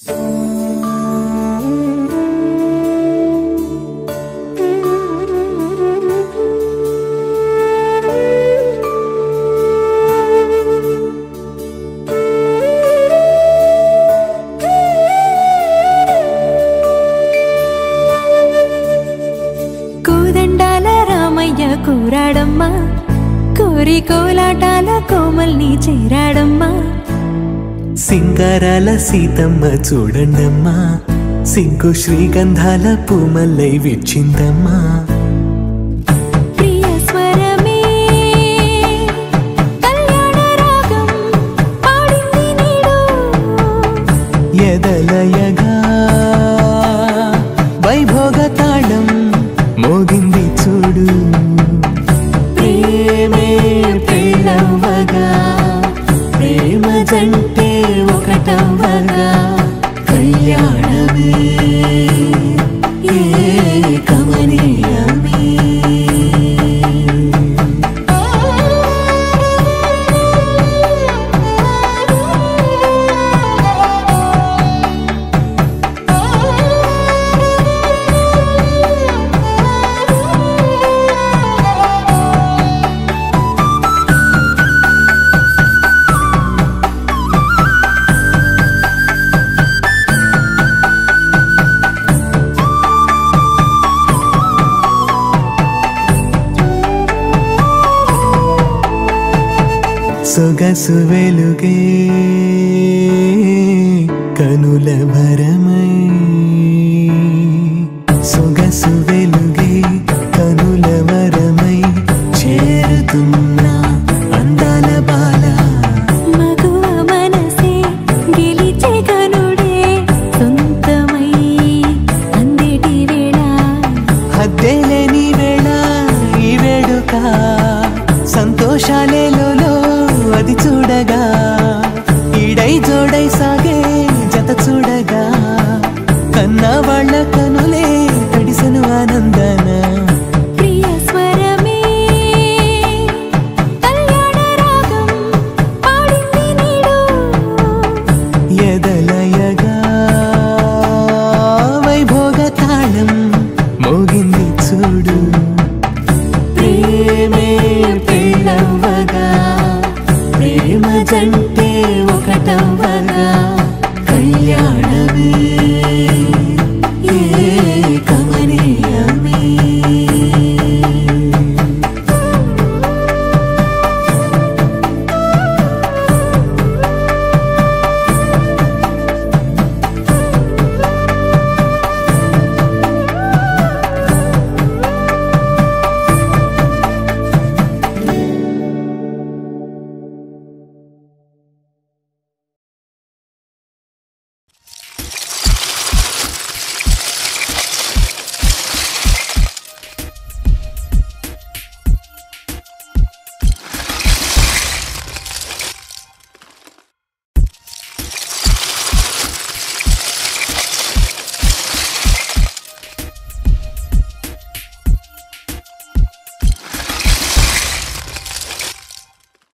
కోదండాల రామయ్య కూరాడమ్మా కోరి కోలాటాల కోమల్ని చేరాడమ్మా సింగారాల సీతమ్మ చూడండమ్మా సింకు శ్రీగంధాల పూమల్లై విచ్చిందమ్మా ప్రియ స్వరమే కళ్యాణ రాగం పాడింది నీడు ఎదలయగా వైభోగ తాళం మోగింది చూడు ప్రేమే పెళ్ళవ్వగా ప్రేమ జంటే ఒకటవ్వగా కళ్యాణమే ఏ కమనీయమే సొగసు వెలుగే కనుల భరమై సొగసు వెలుగే కనుల వరమై చేరుతున్నా అందాల బాల మగువ మనసే గెలిచే కనుడే సొంతమై అందేటి వేళ హద్దేలేని వేళ ఈ వేడుక సంతోషాలేలో అది చూడగా ఈడై జోడై సాగే జత చూడగా కన్నా వాళ్ళ కనులే తడిసెను ఆనందన ప్రియ స్వరమే కళ్యాణ రాగం పాడింది నీడు ఎదలయగా వైభోగ తాళం మోగింది చూడు ప్రేమే పెళ్ళవ్వగా ప్రేమ జంటే ఒకటవ్వగా